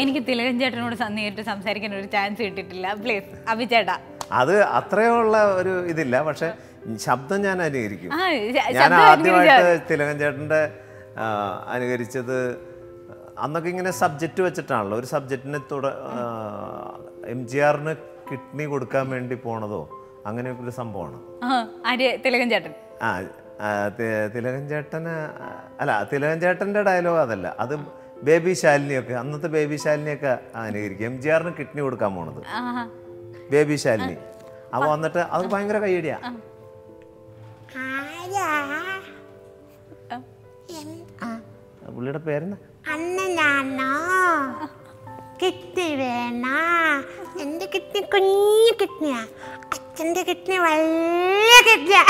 എനിക്ക് തിലകൻ ചേട്ടനോട് സ- നേരിട്ട് സംസാരിക്കാൻ ഒരു ചാൻസ് കിട്ടിയിട്ടില്ല പ്ലീസ് അഭിചേട്ടാ അത് അത്രയുള്ള ഒരു ഇതില്ല പക്ഷെ ശബ്ദം ഞാൻ അനുകരിക്കും ആ ശ- ഞാൻ ശബ്ദം ആദ്യമായിട്ട് തിലകൻ ചേട്ടൻ്റെ ആ, അനുകരിച്ചത് അന്നൊക്കെ ഇങ്ങനെ സബ്ജക്റ്റ് വെച്ചിട്ടാണല്ലോ ഒരു സബ്ജക്റ്റിന് തുട എം ജി ആറിന് കിഡ്നി കൊടുക്കാൻ വേണ്ടി പോണതോ അങ്ങനെയൊക്കെ ഒരു സംഭവമാണ് ആ, ആര് തിലകൻ ചേട്ടൻ ആ ആ, തി- തിലകൻ ചേട്ടന് അല്ല തിലകൻ ചേട്ടൻ്റെ ഡയലോഗ് അതല്ല അത് ബേബി ശാലിനിയൊക്കെ അന്നത്തെ ബേബി ശാലിനിയൊക്കെ അനുകരിക്കും എം ജി ആറിന് കിഡ്നി കൊടുക്കാൻ പോണത് ആ ബേബി ശാലിനി അപ്പോൾ വന്നിട്ട് അത് ഭയങ്കര കൈയടിയാ ആരാ പുള്ളിയുടെ പേരെന്താ അണ്ണനാണോ കിഡ്നി വേണോ എന്റെ കിഡ്നി കുഞ്ഞു കിഡ്നിയാ അച്ഛന്റെ കിഡ്നി വലിയ കിഡ്നിയാ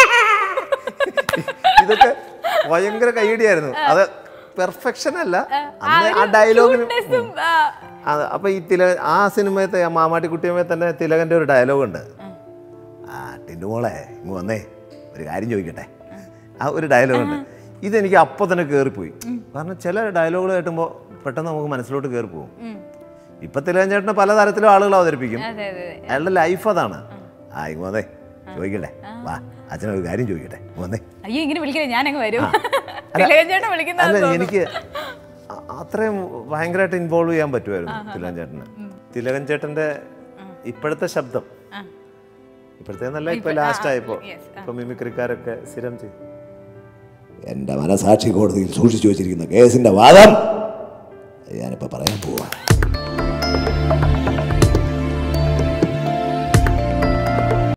ഇതൊക്കെ ഭയങ്കര കൈയടിയായിരുന്നു അത് പെർഫെക്ഷൻ അല്ല അന്ന് ആ ഡയലോഗിന് cuteness-ഉം, ആ, അത് അപ്പൊ ഈ തില ആ സിനിമയത്തെ ആ മാമാട്ടിക്കുട്ടിയമ്മയെ തന്നെ തിലകന്റെ ഒരു ഡയലോഗ് ഉണ്ട് ആ ടിൻഡു മോളെ ഇങ്ങ് വന്നേ ഒരു കാര്യം ചോദിക്കട്ടെ ആ ഒരു ഡയലോഗ് ഉണ്ട് ഇതെനിക്ക് അപ്പോൾ തന്നെ കയറിപ്പോയി കാരണം ചില ഡയലോഗുകൾ കേട്ടുമ്പോൾ പെട്ടെന്ന് നമുക്ക് മനസ്സിലോട്ട് കയറിപ്പോകും ഇപ്പൊ തിലകൻ ചേട്ടനെ പലതരത്തിലും ആളുകൾ അവതരിപ്പിക്കും അതെ അതെ അതെ. അയാളുടെ ലൈഫ് അതാണ് ആ ഇങ്ങ് വന്നേ ചോദിക്കട്ടെ വാ അച്ഛനൊരു കാര്യം ചോദിക്കട്ടെ ഇങ്ങ് വന്നേ അയ്യോ ഇങ്ങനെ വിളിക്കണേ ഞാനങ്ങ് വരും തിലകൻ ചേട്ടൻ വിളിക്കുന്ന അല്ല എനിക്ക് അ- അത്രയും ഭയങ്കരമായിട്ട് ഇൻവോൾവ് ചെയ്യാൻ പറ്റുമായിരുന്നു തിലകൻ ചേട്ടന് തിലകൻ ചേട്ടന്റെ ഇപ്പോഴത്തെ ശബ്ദം ഇപ്പോഴത്തെ നല്ല ഇപ്പൊ ലാസ്റ്റ് ആയപ്പോ yes, ഇപ്പൊ മിമിക്രിക്കാരൊക്കെ സ്ഥിരം ചെയ്യും എൻ്റെ മനസാക്ഷി കോടതിയിൽ സൂക്ഷിച്ചു വച്ചിരിക്കുന്ന കേസിൻ്റെ വാദം ഞാനിപ്പോൾ പറയാൻ പോവാ